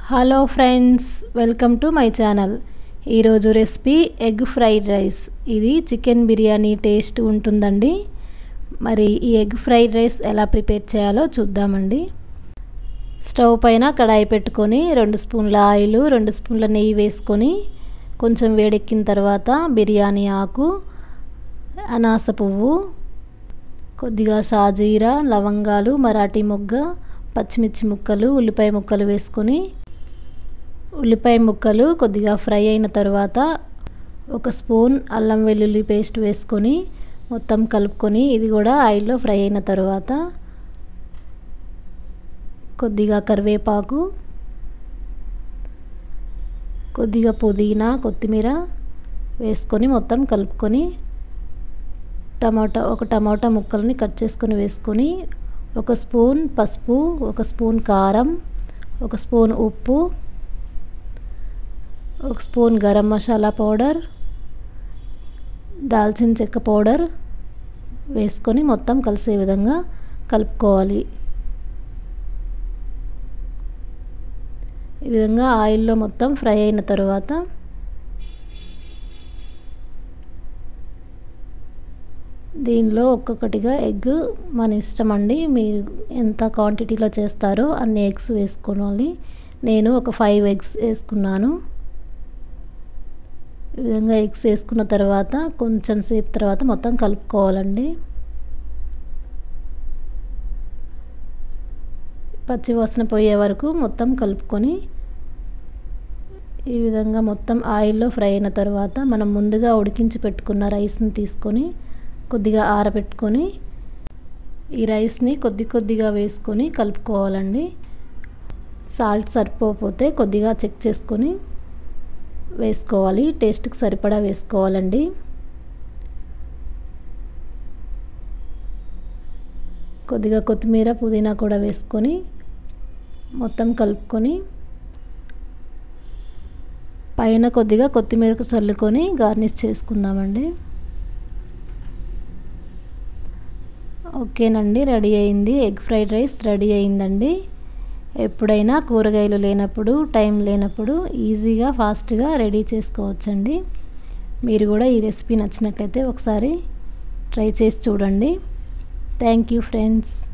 hello friends welcome to my channel ఈరోజు recipe egg fried rice ఇది chicken biryani taste ఉంటుందండి మరి ఈ ఎగ్ ఫ్రైడ్ రైస్ ఎలా ప్రిపేర్ చేయాలో చూద్దామండి స్టవ్ పైన కడాయి పెట్టుకొని రెండు స్పూన్ల ఆయిల్ రెండు స్పూన్ల నెయ్యి వేసుకొని కొంచెం వేడెక్కిన తర్వాత బిర్యానీ ఆకు అనాస పువ్వు కొద్దిగా సాజీరా లవంగాలు మరాఠీ మొగ్గ పచ్చిమిర్చి ముక్కలు ఉల్లిపాయ ముక్కలు వేసుకొని ఉల్లిపాయ ముక్కలు కొద్దిగా ఫ్రై అయిన తర్వాత ఒక స్పూన్ అల్లం వెల్లుల్లి పేస్ట్ వేసుకొని మొత్తం కలుపుకొని ఇది కూడా ఆయిల్లో ఫ్రై అయిన తర్వాత కొద్దిగా కరివేపాకు కొద్దిగా పుదీనా కొత్తిమీర వేసుకొని మొత్తం కలుపుకొని టమాటా ఒక టమాటా ముక్కల్ని కట్ చేసుకొని వేసుకొని ఒక స్పూన్ పసుపు ఒక స్పూన్ కారం ఒక స్పూన్ ఉప్పు ఒక స్పూన్ గరం మసాలా పౌడర్ దాల్చిన చెక్క పౌడర్ వేసుకొని మొత్తం కలిసే విధంగా కలుపుకోవాలి ఈ విధంగా ఆయిల్లో మొత్తం ఫ్రై అయిన తర్వాత దీనిలో ఒక్కొక్కటిగా ఎగ్ మన ఇష్టం అండి మీరు ఎంత క్వాంటిటీలో చేస్తారో అన్ని ఎగ్స్ వేసుకోవాలి నేను ఒక ఫైవ్ ఎగ్స్ వేసుకున్నాను ఈ విధంగా ఎగ్స్ వేసుకున్న తర్వాత కొంచెం సేపు తర్వాత మొత్తం కలుపుకోవాలండి పచ్చి వాసన పోయే వరకు మొత్తం కలుపుకొని ఈ విధంగా మొత్తం ఆయిల్లో ఫ్రై అయిన తర్వాత మనం ముందుగా ఉడికించి పెట్టుకున్న రైస్ని తీసుకొని కొద్దిగా ఆరబెట్టుకొని ఈ రైస్ని కొద్ది కొద్దిగా వేసుకొని కలుపుకోవాలండి సాల్ట్ సరిపోతే కొద్దిగా చెక్ చేసుకొని వేసుకోవాలి టేస్ట్కి సరిపడా వేసుకోవాలండి కొద్దిగా కొత్తిమీర పుదీనా కూడా వేసుకొని మొత్తం కలుపుకొని పైన కొద్దిగా కొత్తిమీరకు చల్లుకొని గార్నిష్ చేసుకుందామండి ఓకేనండి రెడీ అయింది ఎగ్ ఫ్రైడ్ రైస్ రెడీ అయిందండి ఎప్పుడైనా కూరగాయలు లేనప్పుడు టైం లేనప్పుడు ఈజీగా ఫాస్ట్గా రెడీ చేసుకోవచ్చండి మీరు కూడా ఈ రెసిపీ నచ్చినట్లయితే ఒకసారి ట్రై చేసి చూడండి థ్యాంక్ యూ ఫ్రెండ్స్